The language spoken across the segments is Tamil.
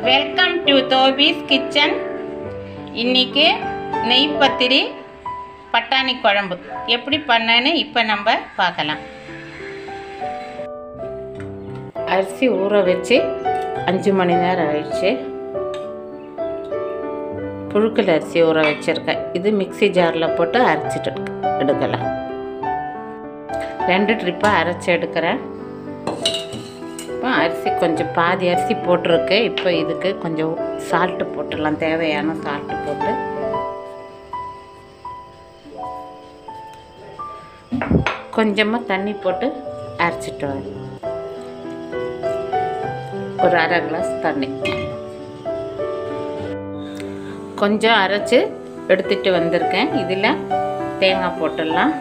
வெல்கம் டு தோபிஸ் கிச்சன் இன்னைக்கு நெய் பத்திரி பட்டாணி குழம்பு எப்படி பண்ணேன்னு இப்போ நம்ம பார்க்கலாம் அரிசி ஊற வச்சு அஞ்சு மணி நேரம் ஆயிடுச்சு புழுக்கல் அரிசி ஊற வச்சுருக்கேன் இது மிக்ஸி ஜாரில் போட்டு அரைச்சிட்டு எடுக்கலாம் ரெண்டு ட்ரிப்பாக அரைச்சி எடுக்கிறேன் இப்போ அரிசி கொஞ்சம் பாதி அரிசி போட்டிருக்கு இப்போ இதுக்கு கொஞ்சம் சால்ட்டு போட்டுடலாம் தேவையான சால்ட்டு போட்டு கொஞ்சமாக தண்ணி போட்டு அரைச்சிட்டு வரேன் ஒரு அரை கிளாஸ் தண்ணி கொஞ்சம் அரைச்சி எடுத்துட்டு வந்திருக்கேன் இதில் தேங்காய் போட்டுடலாம்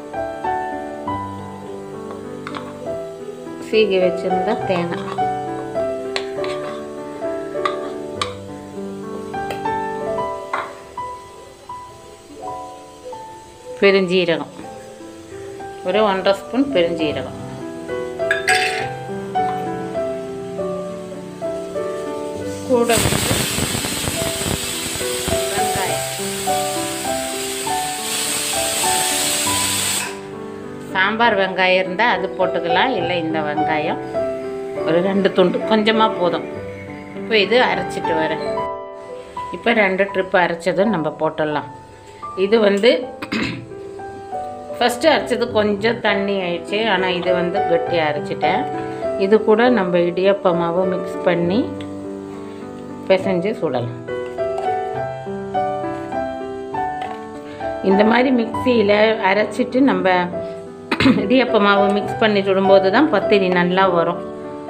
சீகி வச்சிருந்தா தேங்காய் பெருஞ்சீரகம் ஒரு ஒன்றரை ஸ்பூன் பெருஞ்சீரகம் கூட வந்து வெங்காயம் சாம்பார் வெங்காயம் இருந்தால் அது போட்டுக்கலாம் இல்லை இந்த வெங்காயம் ஒரு ரெண்டு துண்டு கொஞ்சமாக போதும் இப்போ இது அரைச்சிட்டு வரேன் இப்போ ரெண்டு ட்ரிப்பு அரைச்சதும் நம்ம போட்டுடலாம் இது வந்து ஃபஸ்ட்டு அரைச்சது கொஞ்சம் தண்ணி ஆயிடுச்சு ஆனால் இது வந்து கட்டியாக அரைச்சிட்டேன் இது கூட நம்ம இடியப்ப மாவு மிக்ஸ் பண்ணி பிசைஞ்சு சுடலாம் இந்த மாதிரி மிக்சியில் அரைச்சிட்டு நம்ம இடியப்ப மாவு மிக்ஸ் பண்ணி சுடும்போது தான் பத்திரி நல்லா வரும்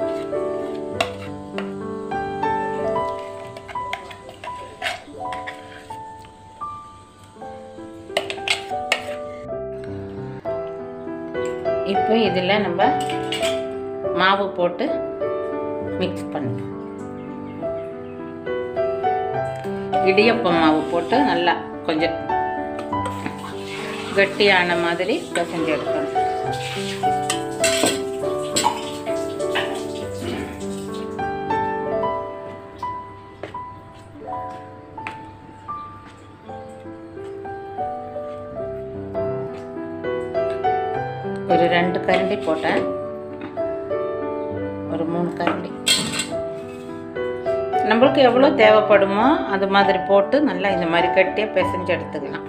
இப்போ இதில் நம்ம மாவு போட்டு மிக்ஸ் பண்ணி இடியப்ப மாவு போட்டு நல்லா கொஞ்சம் கட்டியான மாதிரி பிசைஞ்சு எடுக்கணும் ஒரு ரெண்டு கரண்டி போட்டேன் ஒரு மூணு கரண்டி நம்மளுக்கு எவ்வளோ தேவைப்படுமோ அது மாதிரி போட்டு நல்லா இந்த மாதிரி கட்டியாக பிசைஞ்சு எடுத்துக்கலாம்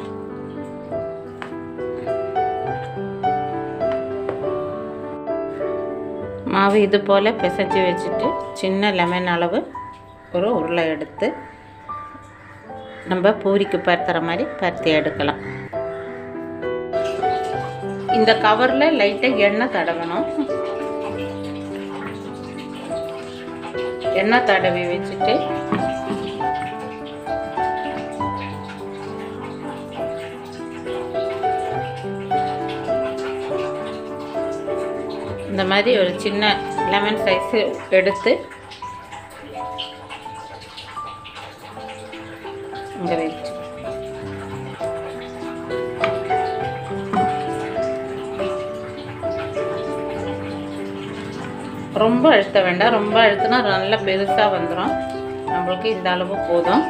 மாவு இது போல் பிசைஞ்சு வச்சுட்டு சின்ன லெமன் அளவு ஒரு உருளை எடுத்து நம்ம பூரிக்கு பருத்துற மாதிரி பருத்தி எடுக்கலாம் இந்த கவரில் லைட்டாக எண்ணெய் தடவணும் எண்ணெய் தடவி வச்சுட்டு இந்த மாதிரி ஒரு சின்ன லெமன் சைஸ் எடுத்து இங்கே வச்சு ரொம்ப அழுத்த வேண்டாம் ரொம்ப அழுத்தினா நல்லா பெருசாக வந்துடும் நம்மளுக்கு இந்த அளவு போதும்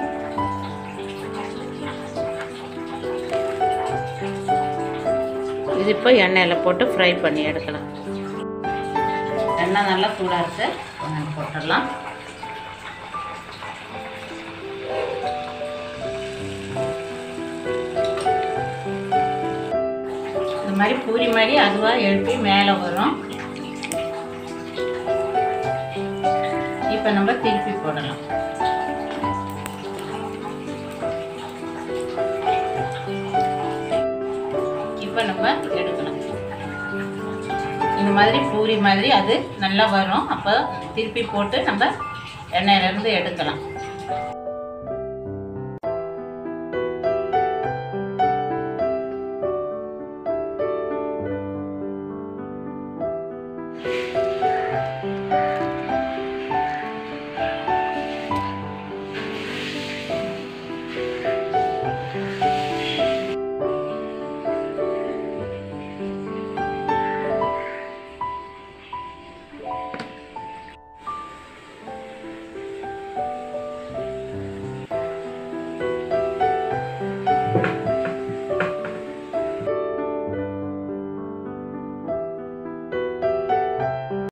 இது இப்போ எண்ணெயில் போட்டு ஃப்ரை பண்ணி எடுக்கலாம் எண்ணெய் நல்லா சூடாக இருக்கு எண்ணெய் போட்டுடலாம் இந்த மாதிரி பூரி மாதிரி அதுவாக எழுப்பி மேலே வரும் இப்போ நம்ம திருப்பி போடலாம் இப்போ நம்ம எடுக்கலாம் இந்த மாதிரி பூரி மாதிரி அது நல்லா வரும் அப்போ திருப்பி போட்டு நம்ம எண்ணெயிலேருந்து எடுக்கலாம்